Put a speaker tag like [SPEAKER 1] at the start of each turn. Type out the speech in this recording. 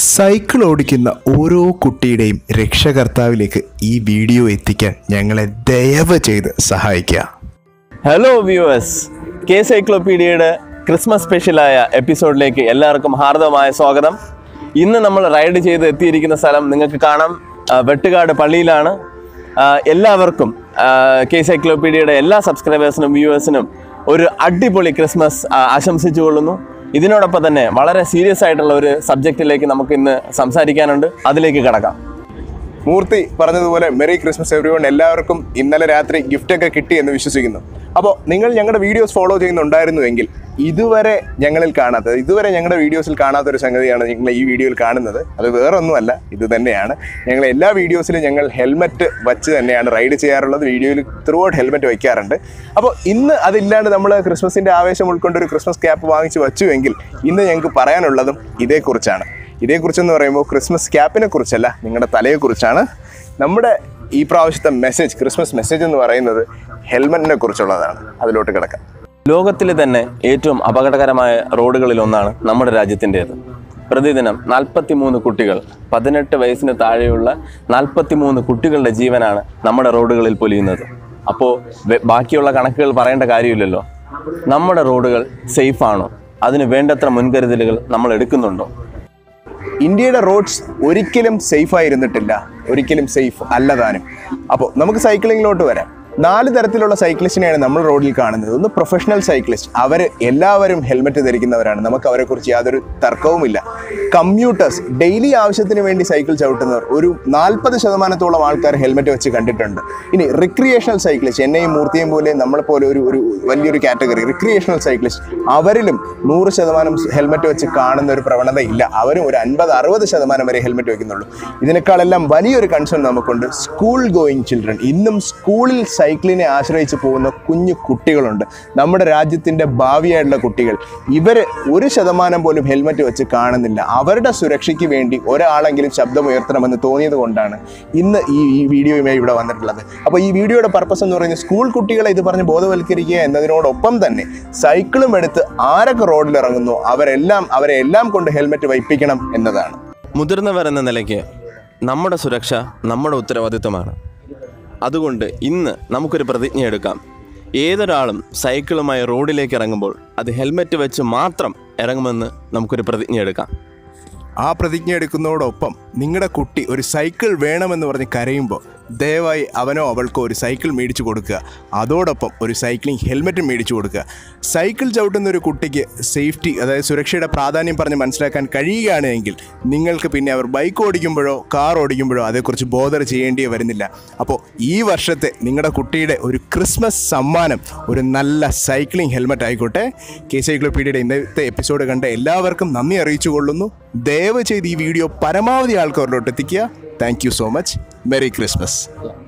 [SPEAKER 1] cycle ഓടിക്കുന്ന ഓരോ കുട്ടിയുടെയും രക്ഷകർത്താവിലേക്ക് ഈ വീഡിയോ എത്തിക്കാൻ ഞങ്ങളെ ദയവ് ചെയ്ത് സഹായിക്കുക
[SPEAKER 2] ഹലോ വ്യൂവേഴ്സ് കെ സൈക്ലോപീഡിയയുടെ ക്രിസ്മസ് സ്പെഷ്യലായ എപ്പിസോഡിലേക്ക് എല്ലാവർക്കും ഹാർദവമായ സ്വാഗതം ഇന്ന് നമ്മൾ റൈഡ് ചെയ്ത് എത്തിയിരിക്കുന്ന സ്ഥലം നിങ്ങൾക്ക് കാണാം ആ, വെട്ടുകാട് പള്ളിയിലാണ് ആ, എല്ലാവർക്കും കെ സൈക്ലോപീഡിയയുടെ എല്ലാ സബ്സ്ക്രൈബേഴ്സിനും വ്യൂവേഴ്സിനും ഒരു അടിപൊളി ക്രിസ്മസ് ആ, ആശംസിച്ചുകൊള്ളുന്നു ഇതിനോടൊപ്പം തന്നെ വളരെ സീരിയസ് ആയിട്ടുള്ള ഒരു സബ്ജക്റ്റിലേക്ക് നമുക്ക് ഇന്ന് സംസാരിക്കാനുണ്ട് അതിലേക്ക് കിടക്കാം
[SPEAKER 1] മൂർത്തി പറഞ്ഞതുപോലെ മെറി ക്രിസ്മസ് എവറി വൺ എല്ലാവർക്കും ഇന്നലെ രാത്രി ഗിഫ്റ്റ് ഒക്കെ കിട്ടി എന്ന് വിശ്വസിക്കുന്നു അപ്പോൾ നിങ്ങൾ ഞങ്ങളുടെ വീഡിയോസ് ഫോളോ ചെയ്യുന്നുണ്ടായിരുന്നുവെങ്കിൽ ഇതുവരെ ഞങ്ങളിൽ കാണാത്തത് ഇതുവരെ ഞങ്ങളുടെ വീഡിയോസിൽ കാണാത്ത ഒരു സംഗതിയാണ് നിങ്ങൾ ഈ വീഡിയോയിൽ കാണുന്നത് അത് വേറെ ഒന്നുമല്ല ഇത് തന്നെയാണ് ഞങ്ങൾ എല്ലാ വീഡിയോസിലും ഞങ്ങൾ ഹെൽമെറ്റ് വച്ച് തന്നെയാണ് റൈഡ് ചെയ്യാറുള്ളത് വീഡിയോയിൽ ത്രൂ ഔട്ട് ഹെൽമെറ്റ് വയ്ക്കാറുണ്ട് അപ്പോൾ ഇന്ന് അതില്ലാണ്ട് നമ്മൾ ക്രിസ്മസിൻ്റെ ആവേശം ഉൾക്കൊണ്ട് ഒരു ക്രിസ്മസ് ക്യാപ്പ് വാങ്ങിച്ച് വച്ചുവെങ്കിൽ ഇന്ന് ഞങ്ങൾക്ക് പറയാനുള്ളതും ഇതേക്കുറിച്ചാണ് ഇതേക്കുറിച്ചെന്ന് പറയുമ്പോൾ ക്രിസ്മസ് ക്യാപ്പിനെ കുറിച്ചല്ല നിങ്ങളുടെ തലയെക്കുറിച്ചാണ് നമ്മുടെ ഈ പ്രാവശ്യത്തെ മെസ്സേജ് ക്രിസ്മസ് മെസ്സേജ് എന്ന് പറയുന്നത് ഹെൽമെറ്റിനെ കുറിച്ചുള്ളതാണ് അതിലോട്ട് കിടക്കാം
[SPEAKER 2] ലോകത്തിലെ തന്നെ ഏറ്റവും അപകടകരമായ റോഡുകളിൽ ഒന്നാണ് നമ്മുടെ രാജ്യത്തിൻ്റേത് പ്രതിദിനം നാൽപ്പത്തിമൂന്ന് കുട്ടികൾ പതിനെട്ട് വയസ്സിന് താഴെയുള്ള നാൽപ്പത്തിമൂന്ന് കുട്ടികളുടെ ജീവനാണ് നമ്മുടെ റോഡുകളിൽ പൊലിയുന്നത് അപ്പോൾ ബാക്കിയുള്ള കണക്കുകൾ പറയേണ്ട കാര്യമില്ലല്ലോ നമ്മുടെ റോഡുകൾ സേഫ് ആണോ അതിന് വേണ്ടത്ര മുൻകരുതലുകൾ നമ്മൾ എടുക്കുന്നുണ്ടോ
[SPEAKER 1] ഇന്ത്യയുടെ റോഡ്സ് ഒരിക്കലും സേഫ് ആയിരുന്നിട്ടില്ല ഒരിക്കലും സേഫ് അല്ലതാനും അപ്പോൾ നമുക്ക് സൈക്ലിങ്ങിലോട്ട് വരാം നാല് തരത്തിലുള്ള സൈക്ലിസ്റ്റിനെയാണ് നമ്മൾ റോഡിൽ കാണുന്നത് ഒന്ന് പ്രൊഫഷണൽ സൈക്ലിസ്റ്റ് അവർ എല്ലാവരും ഹെൽമെറ്റ് ധരിക്കുന്നവരാണ് നമുക്ക് അവരെക്കുറിച്ച് യാതൊരു തർക്കവുമില്ല കമ്മ്യൂട്ടേഴ്സ് ഡെയിലി ആവശ്യത്തിന് വേണ്ടി സൈക്കിൾ ചവിട്ടുന്നവർ ഒരു നാൽപ്പത് ശതമാനത്തോളം ആൾക്കാർ ഹെൽമെറ്റ് വെച്ച് കണ്ടിട്ടുണ്ട് ഇനി റിക്രിയേഷണൽ സൈക്ലിസ്റ്റ് എന്നെയും മൂർത്തിയും പോലെ നമ്മളെപ്പോലെ ഒരു ഒരു വലിയൊരു കാറ്റഗറി റിക്രിയേഷണൽ സൈക്ലിസ്റ്റ് അവരിലും നൂറ് ശതമാനം ഹെൽമെറ്റ് വെച്ച് കാണുന്ന ഒരു പ്രവണത ഇല്ല അവരും ഒരു അൻപത് അറുപത് ശതമാനം വരെ ഹെൽമെറ്റ് വെക്കുന്നുള്ളൂ ഇതിനേക്കാളെല്ലാം വലിയൊരു കൺസേൺ നമുക്കുണ്ട് സ്കൂൾ ഗോയിങ് ചിൽഡ്രൻ ഇന്നും സ്കൂളിൽ സൈക്കിളിനെ ആശ്രയിച്ച് പോകുന്ന കുഞ്ഞു കുട്ടികളുണ്ട് നമ്മുടെ രാജ്യത്തിൻ്റെ ഭാവിയായിട്ടുള്ള കുട്ടികൾ ഇവർ ഒരു ശതമാനം പോലും ഹെൽമെറ്റ് വെച്ച് കാണുന്നില്ല അവരുടെ സുരക്ഷയ്ക്ക് വേണ്ടി ഒരാളെങ്കിലും ശബ്ദമുയർത്തണമെന്ന് തോന്നിയത് കൊണ്ടാണ് ഇന്ന് ഈ ഈ വീഡിയോയുമായി ഇവിടെ വന്നിട്ടുള്ളത് അപ്പോൾ ഈ വീഡിയോയുടെ പർപ്പസ് എന്ന് പറയുന്നത് സ്കൂൾ കുട്ടികളെ ഇത് പറഞ്ഞ് ബോധവൽക്കരിക്കുക എന്നതിനോടൊപ്പം തന്നെ സൈക്കിളും എടുത്ത് ആരൊക്കെ റോഡിൽ ഇറങ്ങുന്നു അവരെല്ലാം അവരെ എല്ലാം കൊണ്ട് ഹെൽമെറ്റ് വയ്പ്പിക്കണം എന്നതാണ്
[SPEAKER 2] മുതിർന്നവർ എന്ന നിലയ്ക്ക് നമ്മുടെ സുരക്ഷ നമ്മുടെ ഉത്തരവാദിത്വമാണ് അതുകൊണ്ട് ഇന്ന് നമുക്കൊരു പ്രതിജ്ഞ എടുക്കാം ഏതൊരാളും സൈക്കിളുമായി റോഡിലേക്ക് ഇറങ്ങുമ്പോൾ അത് ഹെൽമെറ്റ് വെച്ച് മാത്രം ഇറങ്ങുമെന്ന് നമുക്കൊരു പ്രതിജ്ഞ എടുക്കാം
[SPEAKER 1] ആ പ്രതിജ്ഞ എടുക്കുന്നതോടൊപ്പം നിങ്ങളുടെ കുട്ടി ഒരു സൈക്കിൾ വേണമെന്ന് പറഞ്ഞ് കരയുമ്പോൾ ദയവായി അവനോ അവൾക്കോ ഒരു സൈക്കിൾ മേടിച്ചു കൊടുക്കുക അതോടൊപ്പം ഒരു സൈക്ലിംഗ് ഹെൽമെറ്റ് മേടിച്ചു കൊടുക്കുക സൈക്കിൾ ചവിട്ടുന്ന ഒരു കുട്ടിക്ക് സേഫ്റ്റി അതായത് സുരക്ഷയുടെ പ്രാധാന്യം പറഞ്ഞ് മനസ്സിലാക്കാൻ കഴിയുകയാണ് എങ്കിൽ നിങ്ങൾക്ക് പിന്നെ അവർ ബൈക്ക് ഓടിക്കുമ്പോഴോ കാർ ഓടിക്കുമ്പോഴോ അതേക്കുറിച്ച് ബോധർ ചെയ്യേണ്ടി വരുന്നില്ല അപ്പോൾ ഈ വർഷത്തെ നിങ്ങളുടെ കുട്ടിയുടെ ഒരു ക്രിസ്മസ് സമ്മാനം ഒരു നല്ല സൈക്ലിംഗ് ഹെൽമെറ്റ് ആയിക്കോട്ടെ കെ സൈക്ലോപീഡിയയുടെ ഇന്നത്തെ എപ്പിസോഡ് കണ്ട എല്ലാവർക്കും നന്ദി അറിയിച്ചു കൊള്ളുന്നു ദയവ് ചെയ്ത് ഈ വീഡിയോ പരമാവധി ആൾക്കാരിലോട്ട് എത്തിക്കുക thank you so much merry Christmas